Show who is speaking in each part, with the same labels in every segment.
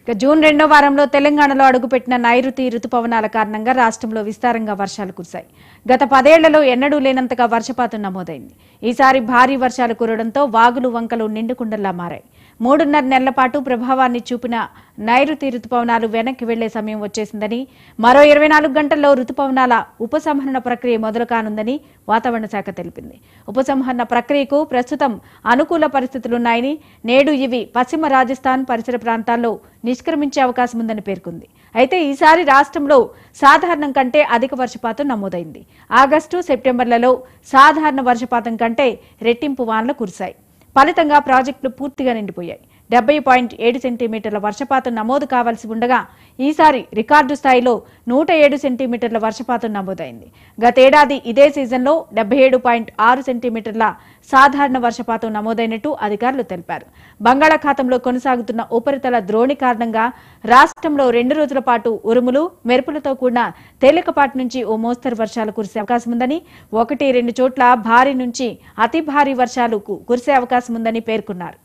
Speaker 1: ఇక జూన్ రెండో వారంలో తెలంగాణలో అడుగుపెట్టిన నైరుతి రుతుపవనాల కారణంగా రాష్ట్రంలో విస్తారంగా వర్షాలు కురిశాయి గత పదేళ్లలో ఎన్నడూ లేనంతగా వర్షపాతం నమోదైంది ఈసారి భారీ వర్షాలు కురవడంతో వాగులు వంకలు నిండుకుండల్లా మారాయి మూడున్నర నెలల పాటు ప్రభావాన్ని చూపిన నైరుతి రుతుపవనాలు వెనక్కి వెళ్లే సమయం వచ్చేసిందని మరో ఇరవై నాలుగు గంటల్లో రుతుపవనాల ఉపసంహరణ ప్రక్రియ మొదలు కానుందని వాతావరణ శాఖ తెలిపింది ఉపసంహరణ ప్రక్రియకు ప్రస్తుతం అనుకూల పరిస్థితులున్నాయని నేడు ఇవి పశ్చిమ రాజస్థాన్ పరిసర ప్రాంతాల్లో నిష్క్రమించే అవకాశం ఉందని పేర్కొంది అయితే ఈసారి రాష్ట్రంలో సాధారణం కంటే అధిక వర్షపాతం నమోదైంది ఆగస్టు సెప్టెంబర్లలో సాధారణ వర్షపాతం కంటే రెట్టింపు వానలు కురిశాయి ఫలితంగా ప్రాజెక్టులు పూర్తిగా నిండిపోయాయి డెబ్బై పాయింట్ ఏడు సెంటీమీటర్ల వర్షపాతం నమోదు కావాల్సి ఉండగా ఈసారి రికార్డు స్థాయిలో నూట ఏడు సెంటీమీటర్ల వర్షపాతం నమోదైంది గతేడాది ఇదే సీజన్లో డెబ్బై ఏడు పాయింట్ ఆరు సెంటీమీటర్ల సాధారణ వర్షపాతం నమోదైనట్టు అధికారులు తెలిపారు బంగాళాఖాతంలో కొనసాగుతున్న ఉపరితల ద్రోణి కారణంగా రాష్ట్రంలో రెండు రోజుల పాటు ఉరుములు మెరుపులతో కూడిన తేలికపాటి నుంచి ఓ మోస్తరు వర్షాలు కురిసే అవకాశం ఉందని ఒకటి రెండు చోట్ల భారీ నుంచి అతి భారీ వర్షాలు కు- కురిసే అవకాశం ఉందని పేర్కొన్నారు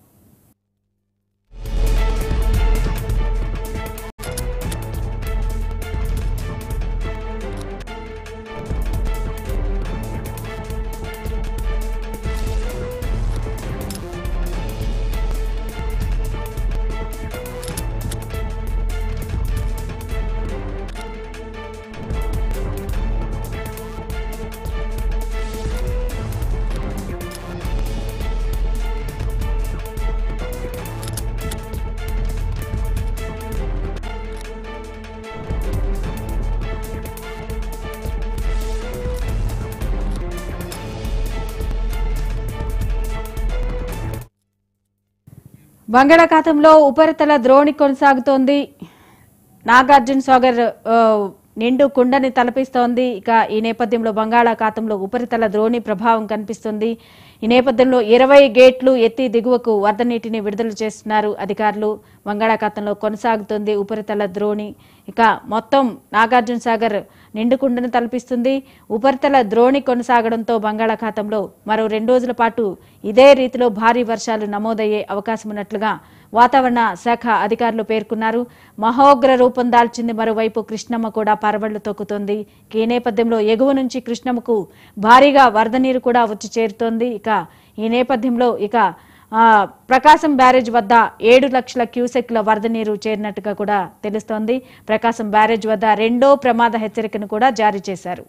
Speaker 1: బంగాళాఖాతంలో ఉపరితల ద్రోణి కొనసాగుతోంది నాగార్జున సాగర్ ఆ, నిండు కుండని తలపిస్తోంది ఇక ఈ నేపథ్యంలో బంగాళాఖాతంలో ఉపరితల ద్రోణి ప్రభావం కనిపిస్తుంది ఈ నేపథ్యంలో ఇరవై గేట్లు ఎత్తి దిగువకు వరద నీటిని విడుదల చేస్తున్నారు అధికారులు బంగాళాఖాతంలో కొనసాగుతుంది ఉపరితల ద్రోణి ఇక మొత్తం నాగార్జున సాగర్ నిండుకుండను తలపిస్తుంది ఉపరితల ద్రోణి కొనసాగడంతో బంగాళాఖాతంలో మరో రెండు రోజుల పాటు ఇదే రీతిలో భారీ వర్షాలు నమోదయ్యే అవకాశం ఉన్నట్లుగా వాతావరణ శాఖ అధికారులు పేర్కొన్నారు మహోగ్ర రూపం దాల్చింది మరోవైపు కృష్ణమ్మ కూడా పరవళ్లు తొక్కుతోంది ఈ నేపథ్యంలో ఎగువ నుంచి కృష్ణమ్మకు భారీగా వరద నీరు కూడా వచ్చి చేరుతోంది ఇక ఈ నేపథ్యంలో ఇక ఆ, ప్రకాశం బ్యారేజ్ వద్ద ఏడు లక్షల క్యూసెక్ల వరద నీరు చేరినట్టుగా కూడా తెలుస్తోంది ప్రకాశం బ్యారేజ్ వద్ద రెండో ప్రమాద హెచ్చరికను కూడా జారీ చేశారు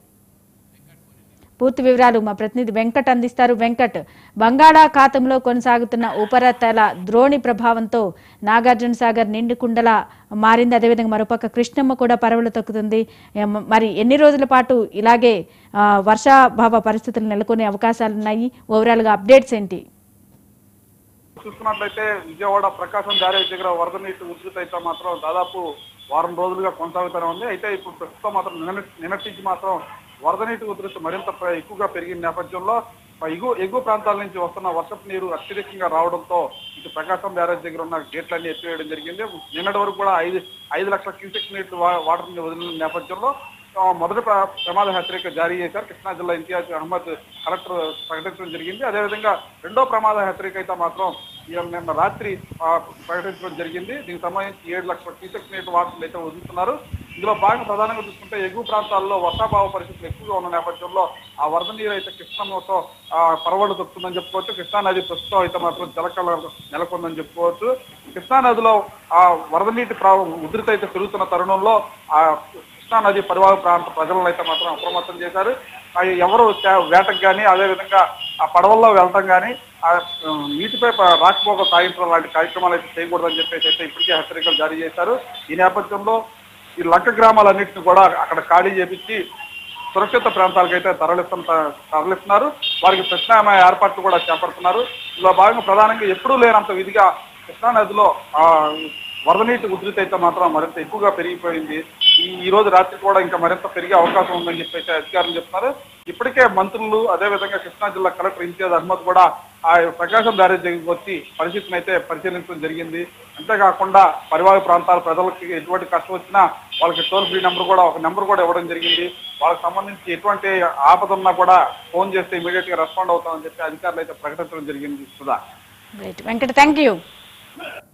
Speaker 1: పూర్తి వివరాలు మా ప్రతినిధి వెంకట్ అందిస్తారు వెంకట్ బంగాళాఖాతంలో కొనసాగుతున్న ఉపరితల ద్రోణి ప్రభావంతో నాగార్జున సాగర్ నిండు కుండలా మారింది అదేవిధంగా మరోపక్క కృష్ణమ్మ కూడా పరవలు తొక్కుతుంది ఏం, మరి ఎన్ని రోజుల పాటు ఇలాగే ఆ, వర్షాభావ పరిస్థితులు నెలకొనే అవకాశాలు ఉన్నాయి ఓవరాల్ గా అప్డేట్స్ ఏంటి
Speaker 2: చూసుకున్నట్లయితే విజయవాడ ప్రకాశం బ్యారేజ్ దగ్గర వరద నీటి ఉధృతి అయితే మాత్రం దాదాపు వారం రోజులుగా కొనసాగుతూనే ఉంది అయితే ఇప్పుడు ప్రస్తుతం మాత్రం నిన్న నిన్నటి నుంచి మాత్రం వరద నీటి ఉధృతి మరింత ప్ర- ఎక్కువగా పెరిగిన నేపథ్యంలో ఆ ఎగువ ఎగువ ప్రాంతాల నుంచి వస్తున్న వర్షపు నీరు అత్యధికంగా రావడంతో ఇటు ప్రకాశం బ్యారేజ్ దగ్గర ఉన్న గేట్లన్నీ ఎత్తివేయడం జరిగింది నిన్నటి వరకు కూడా ఐదు ఐదు లక్షల క్యూసెక్ నీటి వా- వాటర్ని వదిలిన నేపథ్యంలో ఆ, మొదటి ప్ర- ప్రమాద హెచ్చరిక జారీ చేశారు కృష్ణా జిల్లా ఇంతియాజ్ అహ్మద్ కలెక్టర్ ప్రకటించడం జరిగింది అదేవిధంగా రెండో ప్రమాద హెచ్చరిక అయితే మాత్రం ఈ నిన్న రాత్రి ఆ, ప్రకటించడం జరిగింది దీనికి సంబంధించి ఏడు లక్షల క్యూసెక్ నీటి వాటర్లు అయితే వదులుతున్నారు ఇందులో భాగంగా ప్రధానంగా చూసుకుంటే ఎగువ ప్రాంతాల్లో వర్షాభావ పరిస్థితులు ఎక్కువగా ఉన్న నేపథ్యంలో ఆ వరద నీరు అయితే కృష్ణమ్మతో పరవళ్ళు తొక్కుతుందని చెప్పుకోవచ్చు కృష్ణా నది ప్రస్తుతం అయితే మాత్రం జలకళ నెలకొందని చెప్పుకోవచ్చు కృష్ణా నదిలో ఆ వరద నీటి ప్రవాహం ఉధృతి అయితే పెరుగుతున్న తరుణంలో ఆ కృష్ణా నది పరివాహక ప్రాంత ప్రజలను అయితే మాత్రం అప్రమత్తం చేశారు ఆ ఎవరు చే- వేటకు కానీ అదేవిధంగా ఆ పడవల్లో వెళ్ళటం కానీ ఆ ఉమ్, నీటిపై ప- రాకపోక సాగించడం లాంటి కార్యక్రమాలు అయితే చేయకూడదని చెప్పేసి అయితే ఇప్పటికే హెచ్చరికలు జారీ చేశారు ఈ నేపథ్యంలో ఈ లంక గ్రామాలన్నింటిని కూడా అక్కడ ఖాళీ చేపించి సురక్షిత ప్రాంతాలకు అయితే తరలిస్తున్న తరలిస్తున్నారు వారికి ప్రత్యామ్నాయ ఏర్పాట్లు కూడా చేపడుతున్నారు ఇందులో భాగంగా ప్రధానంగా ఎప్పుడూ లేనంత విధిగా కృష్ణా నదిలో ఆ వరద నీటి ఉధృతి అయితే మాత్రం మరింత ఎక్కువగా పెరిగిపోయింది ఈ ఈ రోజు రాత్రి కూడా ఇంకా మరింత పెరిగే అవకాశం ఉందని చెప్పేసి అధికారులు చెప్తున్నారు ఇప్పటికే మంత్రులు అదేవిధంగా కృష్ణా జిల్లా కలెక్టర్ ఇంతియాజ్ అహ్మద్ కూడా ఆ ప్రకాశం బ్యారేజ్ దగ్గరికి వచ్చి పరిస్థితిని అయితే పరిశీలించడం జరిగింది అంతేకాకుండా పరివాహక ప్రాంతాల ప్రజలకి ఎటువంటి కష్టం వచ్చినా వాళ్ళకి టోల్ ఫ్రీ నెంబర్ కూడా ఒక నెంబర్ కూడా ఇవ్వడం జరిగింది వాళ్ళకి సంబంధించి ఎటువంటి ఆపద ఉన్నా కూడా ఫోన్ చేస్తే ఇమీడియట్ గా రెస్పాండ్ అవుతామని చెప్పి అధికారులు అయితే ప్రకటించడం జరిగింది Sudha
Speaker 1: right Venkat thank you